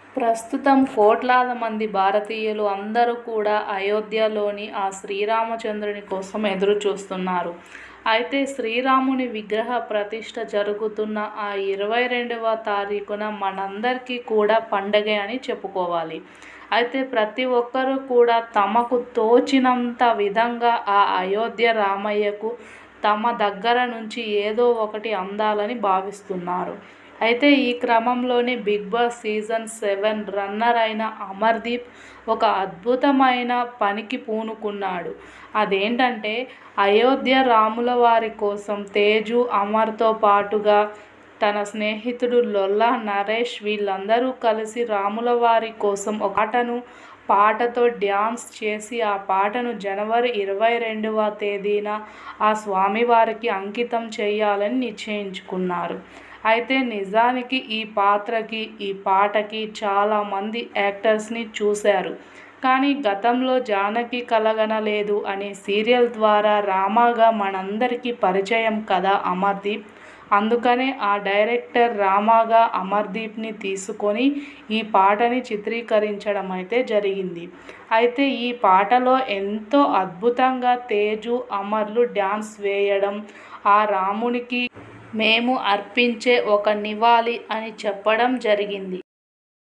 ప్రస్తుతం కోట్లాది మంది భారతీయులు అందరూ కూడా అయోధ్యలోని ఆ శ్రీరామచంద్రుని కోసం ఎదురుచూస్తున్నారు. అయితే శ్రీరాముని విగ్రహ ప్రతిష్ఠ జరుగుతున్న ఆ ఇరవై రెండువ తారీఖున మనందరికీ కూడా పండగే అని చెప్పుకోవాలి. అయితే ప్రతి ఒక్కరూ కూడా తమకు తోచినంత విధంగా ఆ అయోధ్య రామయ్యకు తమ దగ్గర నుంచి ఏదో ఒకటి అందాలని భావిస్తున్నారు. అయితే ఈ క్రమంలోనే 'Bigg Boss' season seven runner అయిన అమర్దీప్ ఒక అద్భుతమైన పనికి పూనుకున్నాడు. అదేంటంటే అయోధ్య రాములవారి కోసం తేజు, అమర్తో పాటుగా తన స్నేహితుడు లొల్లా నరేష్ వీళ్లందరూ కలిసి రాములవారి కోసం ఒక పాటను, పాటతో డ్యాన్స్ చేసి ఆ పాటను జనవరి ఇరవై రెండువ తేదీన ఆ స్వామివారికి అంకితం చేయాలని నిశ్చయించుకున్నారు. అయితే నిజానికి ఈ పాత్రకి, ఈ పాటకి చాలా మంది యాక్టర్స్ని చూశారు. కానీ గతంలో 'జానకి కలగనలేదు' అనే సీరియల్ ద్వారా రామాగా మనందరికీ పరిచయం కదా అమర్దీప్. అందుకనే ఆ డైరెక్టర్ రామాగా అమర్దీప్ని తీసుకొని ఈ పాటని చిత్రీకరించడమైతే జరిగింది. అయితే ఈ పాటలో ఎంతో అద్భుతంగా తేజు, అమర్లు డ్యాన్స్ వేయడం ఆ రామునికి మేము అర్పించే ఒక నివాళి అని చెప్పడం జరిగింది.